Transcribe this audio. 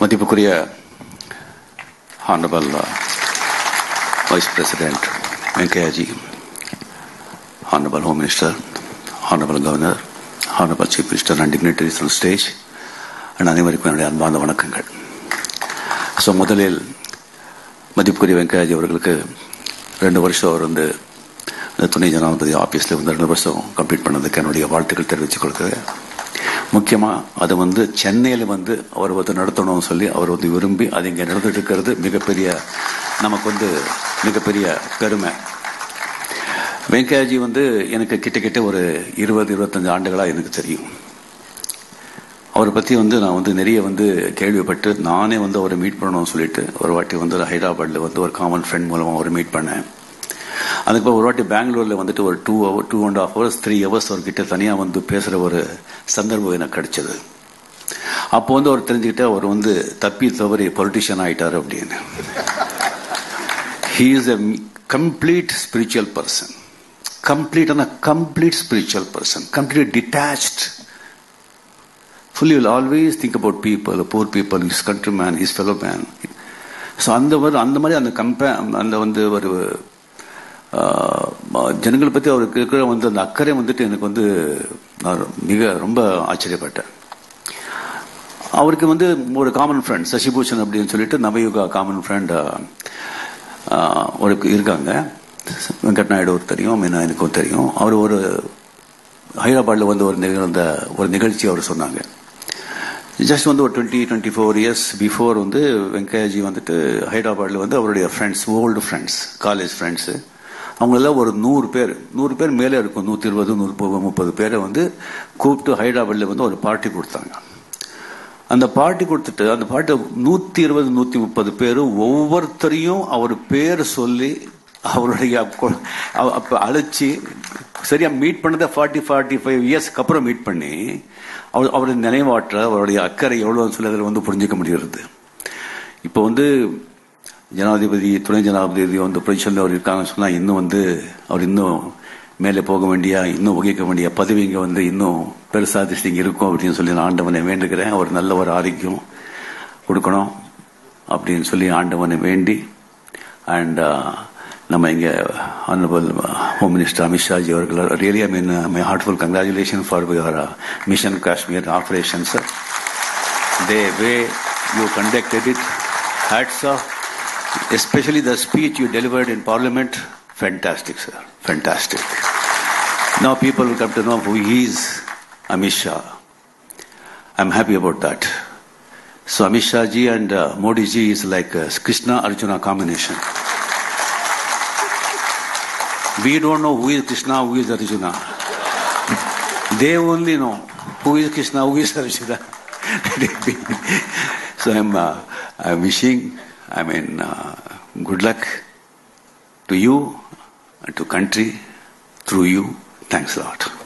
மதிப்புக்குரிய honourable vice president Venkaiah ji honourable home minister honourable governor honourable chief minister and dignitaries on stage and அனைவருக்கும் என்னுடைய அன்பார்ந்த வணக்கங்கள் so முதலில் மதிப்புக்குரிய வெங்கையாஜி அவர்களுக்கு ரெண்டு வருஷம் அவர் வந்து இந்த துணை ஜனாதிபதி ஆஃபீஸில் வந்து ரெண்டு வருஷம் கம்ப்ளீட் பண்ணதுக்கு என்னுடைய வாழ்த்துக்கள் தெரிவித்துக் கொடுக்குறேன் முக்கியமாக அது வந்து சென்னையில் வந்து அவர் வந்து நடத்தணும்னு சொல்லி அவர் வந்து விரும்பி அது இங்கே நடந்துட்டு இருக்கிறது மிகப்பெரிய நமக்கு வந்து மிகப்பெரிய பெருமை வெங்கையாஜி வந்து எனக்கு கிட்ட கிட்ட ஒரு இருபது இருபத்தஞ்சு ஆண்டுகளாக எனக்கு தெரியும் அவரை பற்றி வந்து நான் வந்து நிறைய வந்து கேள்விப்பட்டு நானே வந்து அவரை மீட் பண்ணணும்னு சொல்லிட்டு ஒரு வாட்டி வந்து ஹைதராபாத்தில் வந்து ஒரு காமன் ஃப்ரெண்ட் மூலமாக அவரை மீட் பண்ணேன் அதுக்கப்புறம் ஒரு வாட்டி பெங்களூரில் வந்துட்டு ஒரு two hour two and half hours three hours அவர்கிட்ட தனியாக வந்து பேசுகிற ஒரு சந்தர்ப்பம் எனக்கு கிடைச்சது அப்போ வந்து அவர் தெரிஞ்சுக்கிட்டு அவர் வந்து தப்பி தவறி பொலிட்டிஷியன் ஆயிட்டார் அப்படின்னு he is a complete spiritual person கம்ப்ளீட்டான complete spiritual person complete detached fully will always think about people, the poor people, his countryman, his fellow man. So அந்த மாதிரி அந்த மாதிரி அந்த கம்பே அந்த வந்து ஒரு ஜனங்களை பற்றி அவருக்கு இருக்கிற வந்து அந்த அக்கறை வந்துட்டு எனக்கு வந்து நான் மிக ரொம்ப ஆச்சரியப்பட்டேன் அவருக்கு வந்து ஒரு காமன் ஃப்ரெண்ட் சசிபூஷன் அப்படின்னு சொல்லிட்டு நவயுகா காமன் ஃப்ரெண்ட் ஒரு இருக்காங்க வெங்கட் நாயுடு ஒரு தெரியும் மீனா எனக்கும் தெரியும் அவர் ஒரு ஹைதராபாத்தில் வந்து ஒரு நிகழ்ந்த ஒரு நிகழ்ச்சி அவர் சொன்னாங்க ஜஸ்ட் வந்து ஒரு twenty twenty four years before வந்து வெங்கையாஜி வந்துட்டு ஹைதராபாத்தில் வந்து அவருடைய friends old friends college friends அவங்களெல்லாம் ஒரு நூறு பேர் நூறு பேர் மேலே இருக்கும் நூற்றி இருபது நூறு முப்பது பேரை வந்து கூப்பிட்டு ஹைதராபாத்தில் வந்து ஒரு பார்ட்டி கொடுத்தாங்க அந்த பார்ட்டி கொடுத்துட்டு அந்த பார்ட்டி நூற்றி இருபது நூற்றி முப்பது பேரும் ஒவ்வொருத்தரையும் அவர் பேர் சொல்லி அவருடைய அப்போ அழைச்சி சரியா மீட் பண்ணதை ஃபார்ட்டி ஃபார்ட்டி ஃபைவ் இயர்ஸ்க்கு அப்புறம் மீட் பண்ணி அவர் அவருடைய நினைவாற்ற அவருடைய அக்கறை எவ்வளோன்னு சொல்லி அதில் வந்து புரிஞ்சிக்க முடிகிறது இப்போ வந்து ஜனாதிபதி துணை ஜனாதிபதி வந்து பொசிஷனில் அவர் இருக்காங்கன்னு சொன்னால் இன்னும் வந்து அவர் இன்னும் மேலே போக வேண்டிய இன்னும் வகிக்க வேண்டிய பதவி இங்கே வந்து இன்னும் பெருசாக திருஷ்டி இங்கே இருக்கும் அப்படின்னு சொல்லி நான் ஆண்டவனை வேண்டுகிறேன் அவர் நல்ல ஒரு ஆரோக்கியம் கொடுக்கணும் அப்படின்னு சொல்லி ஆண்டவனை வேண்டி அண்ட் நம்ம இங்கே ஆனரபிள் ஹோம் மினிஸ்டர் அமித்ஷாஜி அவர்கள் really I mean my heartful congratulation for your mission Kashmir operations they way you conducted it hats off especially the speech you delivered in parliament fantastic sir fantastic Now people will come to know who he is, Amit Shah. I'm happy about that. So Amit Shah ji and uh, Modi ji is like a Krishna Arjuna combination. We don't know who is Krishna, who is Arjuna. They only know who is Krishna, who is Arjuna. so I'm, uh, I'm wishing, I mean, uh, good luck to you and to country through you. Thanks a lot.